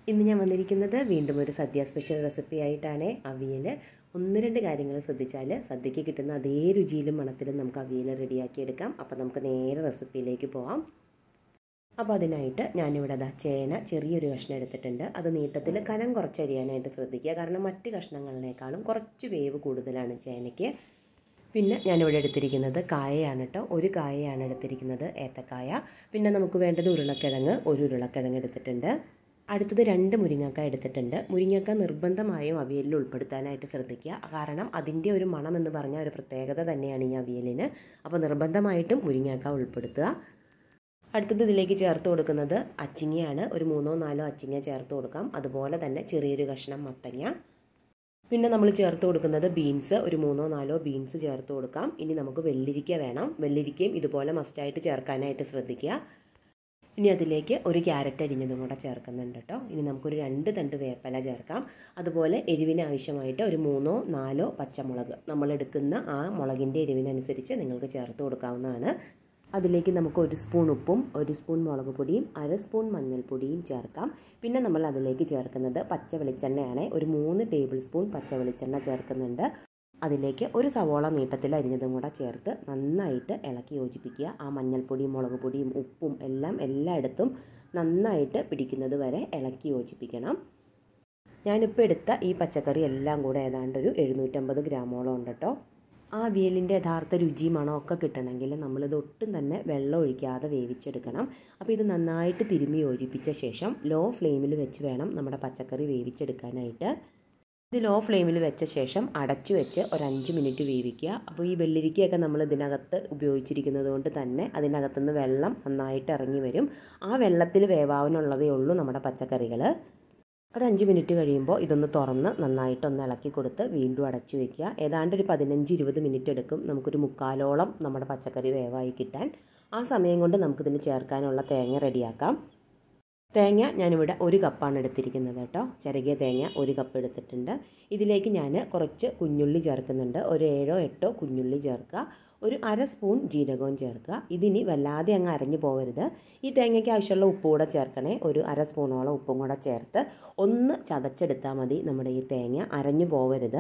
ഇന്ന് ഞാൻ വന്നിരിക്കുന്നത് വീണ്ടും ഒരു സദ്യ സ്പെഷ്യൽ റെസിപ്പി ആയിട്ടാണ് അവിയൽ ഒന്ന് രണ്ട് കാര്യങ്ങൾ ശ്രദ്ധിച്ചാൽ സദ്യക്ക് കിട്ടുന്ന അതേ രുചിയിലും മണത്തിലും നമുക്ക് അവിയൽ റെഡിയാക്കി എടുക്കാം അപ്പോൾ നമുക്ക് നേരെ റെസിപ്പിയിലേക്ക് പോവാം അപ്പോൾ അതിനായിട്ട് ഞാനിവിടെ അതാ ചേന ചെറിയൊരു കഷ്ണം എടുത്തിട്ടുണ്ട് അത് നീട്ടത്തിൽ കനം കുറച്ചരിയാനായിട്ട് ശ്രദ്ധിക്കുക കാരണം മറ്റ് കഷ്ണങ്ങളിനേക്കാളും കുറച്ച് വേവ് കൂടുതലാണ് ചേനയ്ക്ക് പിന്നെ ഞാനിവിടെ എടുത്തിരിക്കുന്നത് കായയാണ് കേട്ടോ ഒരു കായയാണ് എടുത്തിരിക്കുന്നത് ഏത്തക്കായ പിന്നെ നമുക്ക് വേണ്ടത് ഉരുളക്കിഴങ്ങ് ഒരു ഉരുളക്കിഴങ്ങ് എടുത്തിട്ടുണ്ട് അടുത്തത് രണ്ട് മുരിങ്ങക്ക എടുത്തിട്ടുണ്ട് മുരിങ്ങക്ക നിർബന്ധമായും അവിയലിൽ ഉൾപ്പെടുത്താനായിട്ട് ശ്രദ്ധിക്കുക കാരണം അതിൻ്റെ ഒരു മണം എന്ന് പറഞ്ഞാൽ ഒരു പ്രത്യേകത തന്നെയാണ് ഈ അവിയലിന് അപ്പോൾ നിർബന്ധമായിട്ടും മുരിങ്ങക്ക ഉൾപ്പെടുത്തുക അടുത്തത് ഇതിലേക്ക് ചേർത്ത് കൊടുക്കുന്നത് അച്ചിങ്ങയാണ് ഒരു മൂന്നോ നാലോ അച്ചിങ്ങ ചേർത്ത് കൊടുക്കാം അതുപോലെ തന്നെ ചെറിയൊരു കഷ്ണം മത്തങ്ങ പിന്നെ നമ്മൾ ചേർത്ത് കൊടുക്കുന്നത് ബീൻസ് ഒരു മൂന്നോ നാലോ ബീൻസ് ചേർത്ത് കൊടുക്കാം ഇനി നമുക്ക് വെള്ളിരിക്ക വേണം വെള്ളിരിക്കയും ഇതുപോലെ മസ്റ്റായിട്ട് ചേർക്കാനായിട്ട് ശ്രദ്ധിക്കുക ഇനി അതിലേക്ക് ഒരു ക്യാരറ്റ് അരിഞ്ഞതും കൂടെ ചേർക്കുന്നുണ്ട് കേട്ടോ ഇനി നമുക്കൊരു രണ്ട് തണ്ട് വേപ്പല ചേർക്കാം അതുപോലെ എരിവിന് ആവശ്യമായിട്ട് ഒരു മൂന്നോ നാലോ പച്ചമുളക് നമ്മൾ എടുക്കുന്ന ആ മുളകിൻ്റെ എരിവിനനുസരിച്ച് നിങ്ങൾക്ക് ചേർത്ത് കൊടുക്കാവുന്നതാണ് അതിലേക്ക് നമുക്ക് ഒരു സ്പൂൺ ഉപ്പും ഒരു സ്പൂൺ മുളക് പൊടിയും അര സ്പൂൺ മഞ്ഞൾപ്പൊടിയും ചേർക്കാം പിന്നെ നമ്മൾ അതിലേക്ക് ചേർക്കുന്നത് പച്ച വെളിച്ചെണ്ണയാണ് ഒരു മൂന്ന് ടേബിൾ സ്പൂൺ പച്ച വെളിച്ചെണ്ണ ചേർക്കുന്നുണ്ട് അതിലേക്ക് ഒരു സവോള നീട്ടത്തിൽ അരിഞ്ഞതും കൂടെ ചേർത്ത് നന്നായിട്ട് ഇളക്കി യോജിപ്പിക്കുക ആ മഞ്ഞൾപ്പൊടിയും മുളക് പൊടിയും ഉപ്പും എല്ലാം എല്ലായിടത്തും നന്നായിട്ട് പിടിക്കുന്നത് വരെ ഇളക്കി യോജിപ്പിക്കണം ഞാനിപ്പോൾ എടുത്ത ഈ പച്ചക്കറി എല്ലാം കൂടെ ഏതാണ്ട് ഒരു എഴുന്നൂറ്റമ്പത് ഗ്രാമോളം ഉണ്ട് കേട്ടോ ആ അവിയലിൻ്റെ യഥാർത്ഥ രുചി മണമൊക്കെ കിട്ടണമെങ്കിൽ നമ്മളിത് ഒട്ടും തന്നെ വെള്ളം ഒഴിക്കാതെ വേവിച്ചെടുക്കണം അപ്പോൾ ഇത് നന്നായിട്ട് തിരുമ്മി യോജിപ്പിച്ച ശേഷം ലോ ഫ്ലെയിമിൽ വെച്ച് വേണം നമ്മുടെ pച്ചക്കറി വേവിച്ചെടുക്കാനായിട്ട് ഇത് ലോ ഫ്ലെയിമിൽ വെച്ച ശേഷം അടച്ചു വെച്ച് ഒരു അഞ്ച് മിനിറ്റ് വേവിക്കുക അപ്പോൾ ഈ വെള്ളിരിക്കയൊക്കെ നമ്മൾ ഇതിനകത്ത് ഉപയോഗിച്ചിരിക്കുന്നത് കൊണ്ട് തന്നെ അതിനകത്തുനിന്ന് വെള്ളം നന്നായിട്ട് ഇറങ്ങി വരും ആ വെള്ളത്തിൽ വേവാവിനുള്ളതേ ഉള്ളൂ നമ്മുടെ പച്ചക്കറികൾ ഒരു അഞ്ച് മിനിറ്റ് കഴിയുമ്പോൾ ഇതൊന്ന് തുറന്ന് നന്നായിട്ടൊന്ന് ഇളക്കി കൊടുത്ത് വീണ്ടും അടച്ചു വെക്കുക ഏതാണ്ട് ഒരു പതിനഞ്ച് ഇരുപത് മിനിറ്റ് എടുക്കും നമുക്കൊരു മുക്കാലോളം നമ്മുടെ പച്ചക്കറി വേവായി കിട്ടാൻ ആ സമയം കൊണ്ട് നമുക്കിതിന് ചേർക്കാനുള്ള തേങ്ങ റെഡിയാക്കാം തേങ്ങ ഞാനിവിടെ ഒരു കപ്പാണ് എടുത്തിരിക്കുന്നത് കേട്ടോ ചിരകിയ തേങ്ങ ഒരു കപ്പ് എടുത്തിട്ടുണ്ട് ഇതിലേക്ക് ഞാൻ കുറച്ച് കുഞ്ഞുള്ളി ചേർക്കുന്നുണ്ട് ഒരു ഏഴോ എട്ടോ കുഞ്ഞുള്ളി ചേർക്കുക ഒരു അര സ്പൂൺ ജീരകവും ചേർക്കുക ഇതിനി വല്ലാതെ അങ്ങ് അരഞ്ഞു പോകരുത് ഈ തേങ്ങയ്ക്ക് ആവശ്യമുള്ള ഉപ്പ് കൂടെ ചേർക്കണേ ഒരു അര സ്പൂണോളം ഉപ്പും കൂടെ ചേർത്ത് ഒന്ന് ചതച്ചെടുത്താൽ മതി നമ്മുടെ ഈ തേങ്ങ അരഞ്ഞു പോകരുത്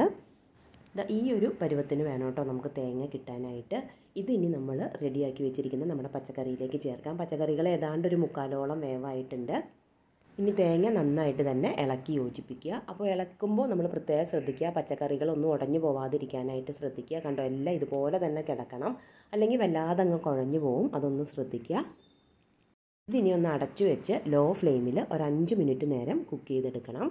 ഈ ഒരു പരുവത്തിന് വേണം കേട്ടോ നമുക്ക് തേങ്ങ കിട്ടാനായിട്ട് ഇതിനി നമ്മൾ റെഡിയാക്കി വെച്ചിരിക്കുന്ന നമ്മുടെ പച്ചക്കറിയിലേക്ക് ചേർക്കാം പച്ചക്കറികൾ ഏതാണ്ട് ഒരു മുക്കാലോളം വേവായിട്ടുണ്ട് ഇനി തേങ്ങ നന്നായിട്ട് തന്നെ ഇളക്കി യോജിപ്പിക്കുക അപ്പോൾ ഇളക്കുമ്പോൾ നമ്മൾ പ്രത്യേകം ശ്രദ്ധിക്കുക പച്ചക്കറികളൊന്നും ഉടഞ്ഞു പോവാതിരിക്കാനായിട്ട് ശ്രദ്ധിക്കുക കണ്ടോ എല്ലാം ഇതുപോലെ തന്നെ കിടക്കണം അല്ലെങ്കിൽ വല്ലാതെ അങ്ങ് കുഴഞ്ഞു പോവും അതൊന്ന് ശ്രദ്ധിക്കുക ഇതിനി ഒന്ന് അടച്ചു വെച്ച് ലോ ഫ്ലെയിമിൽ ഒരു അഞ്ച് മിനിറ്റ് നേരം കുക്ക് ചെയ്തെടുക്കണം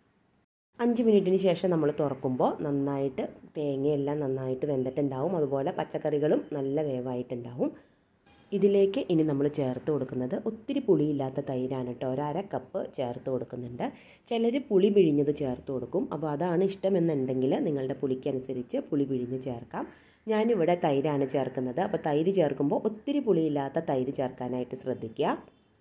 അഞ്ച് മിനിറ്റിന് ശേഷം നമ്മൾ തുറക്കുമ്പോൾ നന്നായിട്ട് തേങ്ങയെല്ലാം നന്നായിട്ട് വെന്തിട്ടുണ്ടാവും അതുപോലെ പച്ചക്കറികളും നല്ല വേവായിട്ടുണ്ടാവും ഇതിലേക്ക് ഇനി നമ്മൾ ചേർത്ത് കൊടുക്കുന്നത് ഒത്തിരി പുളിയില്ലാത്ത തൈരാണ് കേട്ടോ ഒരര കപ്പ് ചേർത്ത് കൊടുക്കുന്നുണ്ട് ചിലർ പുളി പിഴിഞ്ഞത് ചേർത്ത് കൊടുക്കും അപ്പോൾ അതാണ് ഇഷ്ടമെന്നുണ്ടെങ്കിൽ നിങ്ങളുടെ പുളിക്കനുസരിച്ച് പുളി പിഴിഞ്ഞ് ചേർക്കാം ഞാനിവിടെ തൈരാണ് ചേർക്കുന്നത് അപ്പോൾ തൈര് ചേർക്കുമ്പോൾ ഒത്തിരി പുളിയില്ലാത്ത തൈര് ചേർക്കാനായിട്ട് ശ്രദ്ധിക്കുക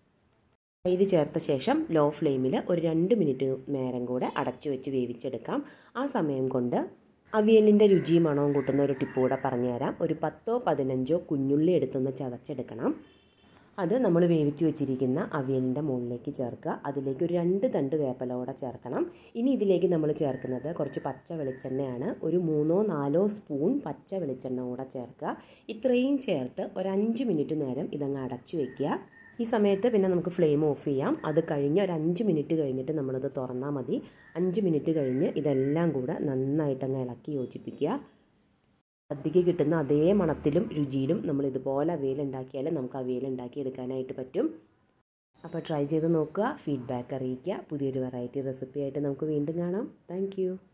തൈര് ചേർത്ത ശേഷം ലോ ഫ്ലെയിമിൽ ഒരു രണ്ട് മിനിറ്റ് നേരം കൂടെ അടച്ചു വെച്ച് വേവിച്ചെടുക്കാം ആ സമയം കൊണ്ട് അവിയലിൻ്റെ രുചിയും മണവും കൂട്ടുന്ന ഒരു ടിപ്പ് കൂടെ പറഞ്ഞുതരാം ഒരു പത്തോ പതിനഞ്ചോ കുഞ്ഞുള്ളി എടുത്തൊന്ന് ചതച്ചെടുക്കണം അത് നമ്മൾ വേവിച്ച് വെച്ചിരിക്കുന്ന അവിയലിൻ്റെ മുകളിലേക്ക് ചേർക്കുക അതിലേക്ക് ഒരു രണ്ട് തണ്ട് വേപ്പലോടെ ചേർക്കണം ഇനി ഇതിലേക്ക് നമ്മൾ ചേർക്കുന്നത് കുറച്ച് പച്ച വെളിച്ചെണ്ണയാണ് ഒരു മൂന്നോ നാലോ സ്പൂൺ പച്ച വെളിച്ചെണ്ണ കൂടെ ചേർക്കുക ഇത്രയും ചേർത്ത് ഒരു അഞ്ച് മിനിറ്റ് നേരം ഇതങ്ങ് അടച്ചു വയ്ക്കുക ഈ സമയത്ത് പിന്നെ നമുക്ക് ഫ്ലെയിം ഓഫ് ചെയ്യാം അത് കഴിഞ്ഞ് ഒരു അഞ്ച് മിനിറ്റ് കഴിഞ്ഞിട്ട് നമ്മളത് തുറന്നാൽ മതി അഞ്ച് മിനിറ്റ് കഴിഞ്ഞ് ഇതെല്ലാം കൂടെ നന്നായിട്ടങ്ങ് ഇളക്കി യോജിപ്പിക്കുക സദ്യക്ക് കിട്ടുന്ന അതേ മണത്തിലും രുചിയിലും നമ്മൾ ഇതുപോലെ അവിയൽ ഉണ്ടാക്കിയാൽ നമുക്ക് അവിയൽ ഉണ്ടാക്കി എടുക്കാനായിട്ട് പറ്റും അപ്പോൾ ട്രൈ ചെയ്ത് നോക്കുക ഫീഡ്ബാക്ക് അറിയിക്കുക പുതിയൊരു വെറൈറ്റി റെസിപ്പി ആയിട്ട് നമുക്ക് വീണ്ടും കാണാം താങ്ക്